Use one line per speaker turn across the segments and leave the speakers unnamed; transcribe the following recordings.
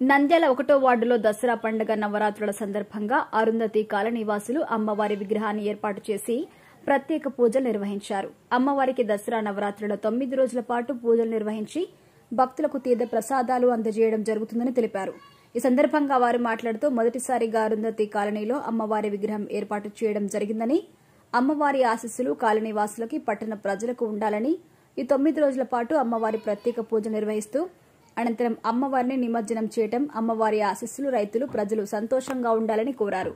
నంద్యాల ఒకటో వార్డులో దసరా పండుగ నవరాత్రుల సందర్భంగా అరుంధతి కాలనీవాసులు అమ్మవారి విగ్రహాన్ని ఏర్పాటు చేసి ప్రత్యేక పూజలు నిర్వహించారు అమ్మవారికి దసరా నవరాత్రుల తొమ్మిది రోజుల పాటు పూజలు నిర్వహించి భక్తులకు తీర్థ ప్రసాదాలు అందజేయడం జరుగుతుందని తెలిపారు ఈ సందర్భంగా వారు మాట్లాడుతూ మొదటిసారిగా అరుంధతి కాలనీలో అమ్మవారి విగ్రహం ఏర్పాటు చేయడం జరిగిందని అమ్మవారి ఆశీస్సులు కాలనీవాసులకి పట్టణ ప్రజలకు ఉండాలని ఈ తొమ్మిది రోజుల పాటు అమ్మవారి ప్రత్యేక పూజ నిర్వహిస్తూ అనంతరం అమ్మవారిని నిమజ్జనం చేయటం అమ్మవారి ఆశీస్సులు రైతులు ప్రజలు సంతోషంగా ఉండాలని కోరారు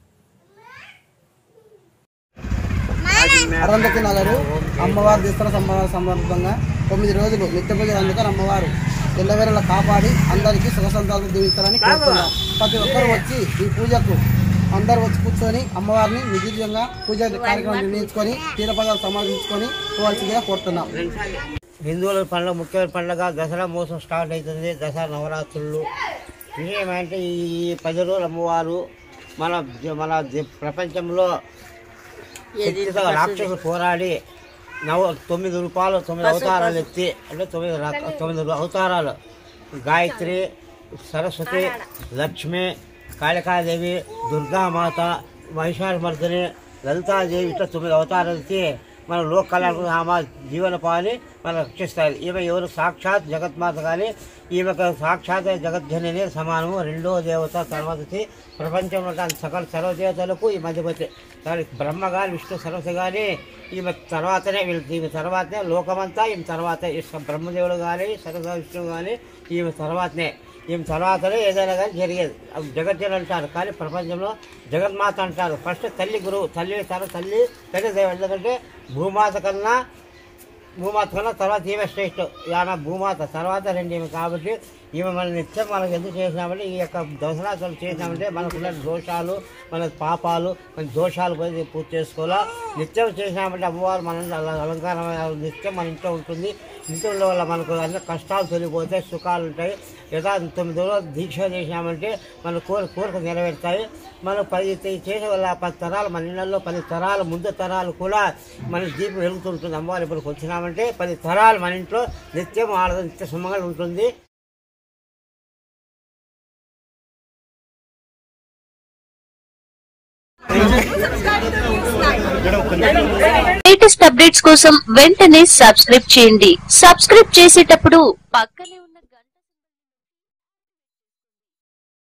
అరుంధతి నగరు అమ్మవారి దసరా సంబ- సందర్భంగా తొమ్మిది రోజులు నిత్య పూజలు అందుకని అమ్మవారు ఎల్లవేళలా కాపాడి అందరికీ సుఖ సంతాలు దీవిస్తారని కోరుతున్నాం ప్రతి ఒక్కరు వచ్చి ఈ పూజకు అందరూ వచ్చి కూర్చొని అమ్మవారిని నిర్దిష్టంగా పూజ కార్యక్రమం నిర్ణయించుకొని తీరపదాలు సమర్పించుకొని పోవాల్సిందిగా కోరుతున్నాం
హిందువుల పండుగ ముఖ్యమైన పండుగ దసరా మోసం స్టార్ట్ అవుతుంది దసరా నవరాత్రులు విషయం ఏంటంటే ఈ పది రోజులు అమ్మవారు మన మన ది- ప్రపంచంలో శక్తితో రాక్షసులు పోరాడి నవ తొమ్మిది రూపాయలు తొమ్మిది అవతారాలు ఎత్తి అంటే తొమ్మిది రా- తొమ్మిది రు- అవతారాలు గాయత్రి సరస్వతి లక్ష్మి కాళికాదేవి దుర్గామాత మహిషామర్దిని లలితాదేవి ఇట్లా తొమ్మిది అవతారాలు ఎత్తి మన లోక కళ్యాణ ఆమె జీవనోపాధిని మనం రక్షిస్తారు ఈమె ఎవరు సాక్షాత్ జగత్మాత కానీ ఈమెకు సాక్షాత్ జగజ్జనని సమానము రెండో దేవత తర్వాత వచ్చి ప్రపంచంలో ఉన్న సకల సర్వదేవతలకు ఈ మధ్యపతి కానీ బ్రహ్మ కానీ విష్ణు సరస్వతి కానీ ఈమె తర్వాతనే వీళ్ళు ఈమె తర్వాతనే లోకమంతా ఈమె తర్వాతే ఈ బ్రహ్మదేవుడు కానీ సరస్వతి విష్ణువు కానీ ఈమె తర్వాతనే ఈమె తర్వాతనే ఏదైనా కానీ జరిగేది అవి జగజ్జన అంటారు కానీ ప్రపంచంలో జగన్మాత అంటారు ఫస్ట్ తల్లి గురువు తల్లి తర్వాత తల్లి తల్లి దేవ ఎందుకంటే భూమాత కన్నా భూమాత కన్నా తర్వాత ఈమె శ్రేష్ఠ ఆమె భూమాత తర్వాత రెండు ఈమె కాబట్టి ఈమె మన నిత్యం మనకు ఎందుకు చేసినామంటే ఈ యొక్క దసరాలు చేసినామంటే మనకున్న దోషాలు మన పాపాలు మన దోషాలు పోయి పూర్తి చేసుకోవాలా నిత్యం చేసినామంటే అమ్మవారు మన అలంకారం నిత్యం మన ఇంట్లో ఉంటుంది ఇంట్లో వల్ల మనకు అన్ని కష్టాలు తొలిగిపోతాయి సుఖాలు ఉంటాయి యథా తొమ్మిది రోజులు దీక్ష చేసినామంటే మన కోరిక కోరిక నెరవేరుతాయి మనం పది చేసే వల్ల పది తరాలు మన ఇళ్ళల్లో పది తరాలు ముందు తరాలు కూడా మన దీపం వెలుగుతుంటుంది అమ్మవారి ఇప్పటికి వచ్చినామంటే పది తరాలు మన ఇంట్లో నిత్యం ఆడ నిత్య సుమంగా ఉంటుంది
లేటెస్ట్ అప్డేట్స్ కోసం వెంటనే సబ్స్క్రైబ్ చేయండి సబ్స్క్రైబ్ చేసేటప్పుడు పక్కనే